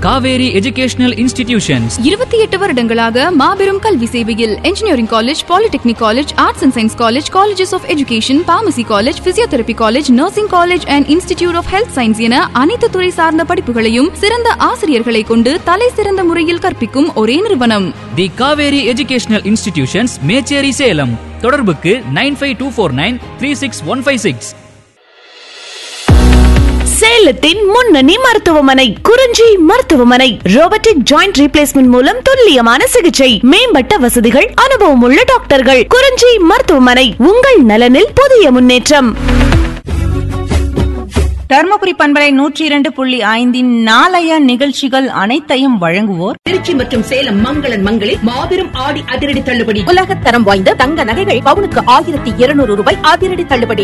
Kaveri educational institutions இருபத்தி எட்டு வருடங்களாக மாபெரும் கல்வி சேவையில் engineering college polytechnic college arts and science college colleges of education pharmacy college physiotherapy college nursing college and institute of health science என அனைத்து துறை சார்ந்த படிப்புகளையும் சிறந்த ஆசிரியர்களை கொண்டு தலை சிறந்த முறையில் கற்பிக்கும் ஒரே நிறுவனம் the Kaveri educational institutions Mecheri Salem தொடர்புக்கு nine five two four nine three six one five six சேலத்தின் முன்னணி மருத்துவமனை குறிஞ்சி மருத்துவமனை ரோபோட்டிக் ஜாயிண்ட் ரீப்ளேஸ்மெண்ட் மூலம் துல்லியமான சிகிச்சை மேம்பட்ட வசதிகள் அனுபவம் உள்ள டாக்டர்கள் குறிஞ்சி மருத்துவமனை உங்கள் நலனில் புதிய முன்னேற்றம் தர்மபுரி பண்பலை நூற்றி இரண்டு புள்ளி ஐந்தின் நாளைய நிகழ்ச்சிகள் அனைத்தையும் வழங்குவோர் திருச்சி மற்றும் சேலம் மங்களன் மங்களில் மாபெரும் ஆடி அதிரடி தள்ளுபடி உலகத் தரம் வாய்ந்த தங்க நகைகள் பவுனுக்கு ஆயிரத்தி இருநூறு ரூபாய் அதிரடி தள்ளுபடி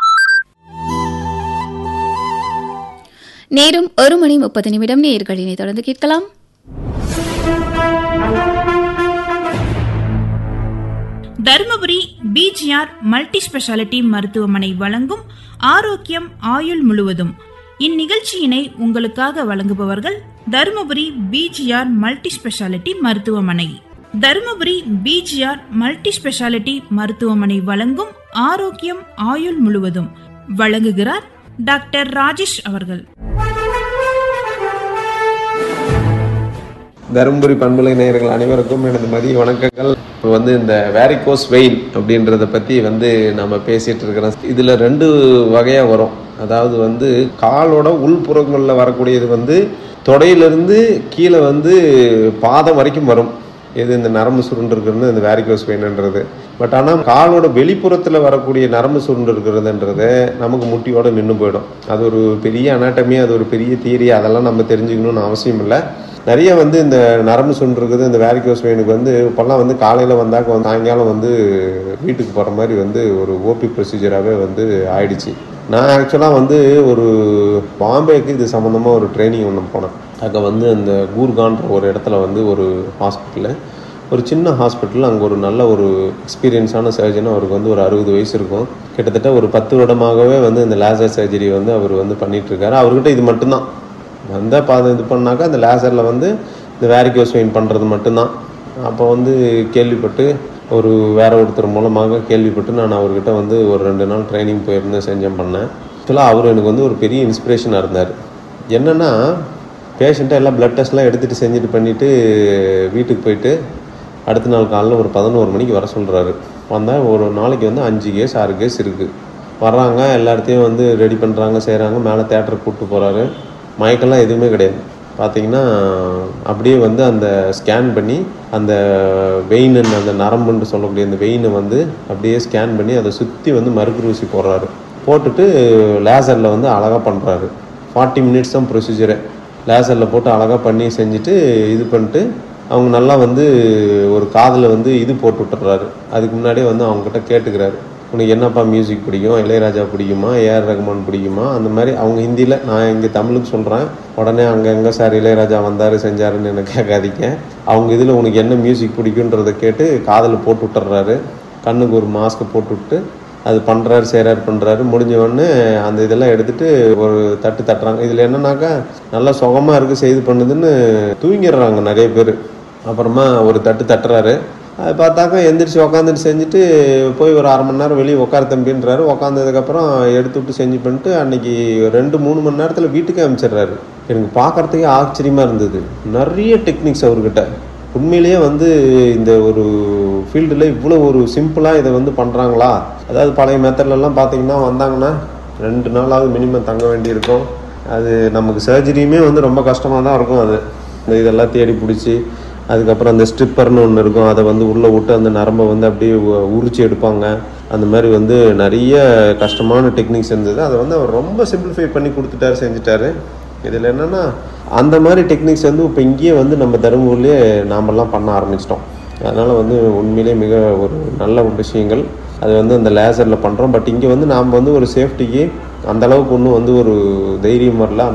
நேரம் ஒரு மணி முப்பது நிமிடம் நேர்களினை தொடர்ந்து கேட்கலாம் தருமபுரி பிஜிஆர் மல்டி ஸ்பெஷாலிட்டி மருத்துவமனை வழங்கும் ஆரோக்கியம் ஆயுள் முழுவதும் இந்நிகழ்ச்சியினை உங்களுக்காக வழங்குபவர்கள் தருமபுரி பிஜிஆர் மல்டி ஸ்பெஷாலிட்டி மருத்துவமனை தருமபுரி பிஜிஆர் மல்டி ஸ்பெஷாலிட்டி மருத்துவமனை வழங்கும் ஆரோக்கியம் ஆயுள் முழுவதும் வழங்குகிறார் டாக்டர் ராஜேஷ் அவர்கள் தருமபுரி பண்பலை நேயர்கள் அனைவருக்கும் எனது மதிய வணக்கங்கள் இப்போ வந்து இந்த வேரிகோஸ் வெயின் அப்படின்றத பற்றி வந்து நம்ம பேசிகிட்டு இருக்கிறோம் இதில் ரெண்டு வகையாக வரும் அதாவது வந்து காலோட உள்புறங்களில் வரக்கூடியது வந்து தொடையிலிருந்து கீழே வந்து பாதம் வரைக்கும் வரும் இது இந்த நரம்பு சுருண்டு இருக்கிறது இந்த வேரிகோஸ் வெயின்ன்றது பட் ஆனால் காலோட வெளிப்புறத்தில் வரக்கூடிய நரம்பு சுருண்டு இருக்கிறதுன்றது நமக்கு முட்டியோட நின்று போயிடும் அது ஒரு பெரிய அனாட்டமி அது ஒரு பெரிய தியரி அதெல்லாம் நம்ம தெரிஞ்சுக்கணும்னு அவசியம் இல்லை நிறைய வந்து இந்த நரம்பு சுண்டு இருக்குது இந்த வேரிகோஸ் வெயினுக்கு வந்து இப்போல்லாம் வந்து காலையில் வந்தாக்க வந்து சாயங்காலம் வந்து வீட்டுக்கு போகிற மாதிரி வந்து ஒரு ஓபி ப்ரொசீஜராகவே வந்து ஆயிடுச்சு நான் ஆக்சுவலாக வந்து ஒரு பாம்பேக்கு இது சம்மந்தமாக ஒரு ட்ரைனிங் ஒன்று போனேன் அங்கே வந்து அந்த கூர்கான்ற ஒரு இடத்துல வந்து ஒரு ஹாஸ்பிட்டலில் ஒரு சின்ன ஹாஸ்பிட்டல் அங்கே ஒரு நல்ல ஒரு எக்ஸ்பீரியன்ஸான சர்ஜன் அவருக்கு வந்து ஒரு அறுபது வயசு இருக்கும் கிட்டத்தட்ட ஒரு பத்து வருடமாகவே வந்து இந்த லேசர் சர்ஜரி வந்து அவர் வந்து பண்ணிகிட்ருக்காரு அவர்கிட்ட இது மட்டும்தான் வந்தால் பாத இது பண்ணாக்கா அந்த லேசரில் வந்து இந்த வேரிகோஸ் வெயின் பண்ணுறது மட்டும்தான் அப்போ வந்து கேள்விப்பட்டு ஒரு வேற ஒருத்தர் மூலமாக கேள்விப்பட்டு நான் அவர்கிட்ட வந்து ஒரு ரெண்டு நாள் ட்ரைனிங் போயிருந்தேன் செஞ்சேன் பண்ணேன் ஆக்சுவலாக அவர் எனக்கு வந்து ஒரு பெரிய இன்ஸ்பிரேஷனாக இருந்தார் என்னென்னா பேஷண்ட்டை எல்லாம் ப்ளட் டெஸ்ட்லாம் எடுத்துகிட்டு செஞ்சுட்டு பண்ணிவிட்டு வீட்டுக்கு போயிட்டு அடுத்த நாள் காலையில் ஒரு பதினோரு மணிக்கு வர சொல்கிறாரு வந்தால் ஒரு நாளைக்கு வந்து அஞ்சு கேஸ் ஆறு கேஸ் இருக்குது வர்றாங்க எல்லா இடத்தையும் வந்து ரெடி பண்ணுறாங்க செய்கிறாங்க மேலே தேட்டருக்கு கூப்பிட்டு போகிறாரு மயக்கெல்லாம் எதுவுமே கிடையாது பார்த்தீங்கன்னா அப்படியே வந்து அந்த ஸ்கேன் பண்ணி அந்த வெயின் அந்த நரம்புன்னு சொல்லக்கூடிய அந்த வெயினை வந்து அப்படியே ஸ்கேன் பண்ணி அதை சுற்றி வந்து மறுக்கு ஊசி போடுறாரு போட்டுட்டு லேசரில் வந்து அழகாக பண்ணுறாரு ஃபார்ட்டி மினிட்ஸ் தான் ப்ரொசீஜரு லேசரில் போட்டு அழகாக பண்ணி செஞ்சுட்டு இது பண்ணிட்டு அவங்க நல்லா வந்து ஒரு காதில் வந்து இது போட்டு விட்டுறாரு அதுக்கு முன்னாடியே வந்து அவங்ககிட்ட கேட்டுக்கிறாரு உனக்கு என்னப்பா மியூசிக் பிடிக்கும் இளையராஜா பிடிக்குமா ஏஆர் ரஹ்மான் பிடிக்குமா அந்த மாதிரி அவங்க ஹிந்தியில் நான் இங்கே தமிழுக்கு சொல்கிறேன் உடனே அங்கே எங்கே சார் இளையராஜா வந்தார் செஞ்சாருன்னு எனக்கு கேட்காதீங்க அவங்க இதில் உனக்கு என்ன மியூசிக் பிடிக்குன்றதை கேட்டு காதில் போட்டு விட்டுறாரு கண்ணுக்கு ஒரு மாஸ்க்கை போட்டு விட்டு அது பண்ணுறாரு செய்கிறாரு பண்ணுறாரு முடிஞ்ச உடனே அந்த இதெல்லாம் எடுத்துட்டு ஒரு தட்டு தட்டுறாங்க இதில் என்னன்னாக்கா நல்லா சுகமாக இருக்குது செய்து பண்ணுதுன்னு தூங்கிடுறாங்க நிறைய பேர் அப்புறமா ஒரு தட்டு தட்டுறாரு அது பார்த்தாக்கா எந்திரிச்சு உக்காந்துட்டு செஞ்சுட்டு போய் ஒரு அரை மணி நேரம் வெளியே உட்கார தம்பின்றாரு உக்காந்ததுக்கப்புறம் எடுத்து விட்டு செஞ்சு பண்ணிட்டு அன்னைக்கு ரெண்டு மூணு மணி நேரத்தில் வீட்டுக்கே அனுப்பிச்சிடுறாரு எனக்கு பார்க்குறதுக்கே ஆச்சரியமாக இருந்தது நிறைய டெக்னிக்ஸ் அவர்கிட்ட உண்மையிலேயே வந்து இந்த ஒரு ஃபீல்டில் இவ்வளோ ஒரு சிம்பிளாக இதை வந்து பண்ணுறாங்களா அதாவது பழைய மெத்தட்லலாம் பார்த்தீங்கன்னா வந்தாங்கன்னா ரெண்டு நாளாவது மினிமம் தங்க வேண்டியிருக்கும் அது நமக்கு சர்ஜரியுமே வந்து ரொம்ப கஷ்டமாக தான் இருக்கும் அது இந்த இதெல்லாம் தேடி பிடிச்சி அதுக்கப்புறம் அந்த ஸ்ட்ரிப்பர்னு ஒன்று இருக்கும் அதை வந்து உள்ளே விட்டு அந்த நரம்பை வந்து அப்படியே உ- உரிச்சு எடுப்பாங்க அந்த மாதிரி வந்து நிறைய கஷ்டமான டெக்னிக்ஸ் இருந்தது அதை வந்து அவர் ரொம்ப சிம்பிளிஃபை பண்ணி கொடுத்துட்டாரு செஞ்சுட்டாரு இதில் என்னென்னா அந்த மாதிரி டெக்னிக்ஸ் வந்து இப்போ இங்கேயே வந்து நம்ம தருமபுரிலேயே நாமெல்லாம் பண்ண ஆரம்பிச்சிட்டோம் அதனால் வந்து உண்மையிலே மிக ஒரு நல்ல ஒரு விஷயங்கள் அது வந்து அந்த லேசரில் பண்ணுறோம் பட் இங்கே வந்து நாம் வந்து ஒரு சேஃப்டிக்கு அந்த அளவுக்கு ஒன்றும் வந்து ஒரு தைரியம் வரல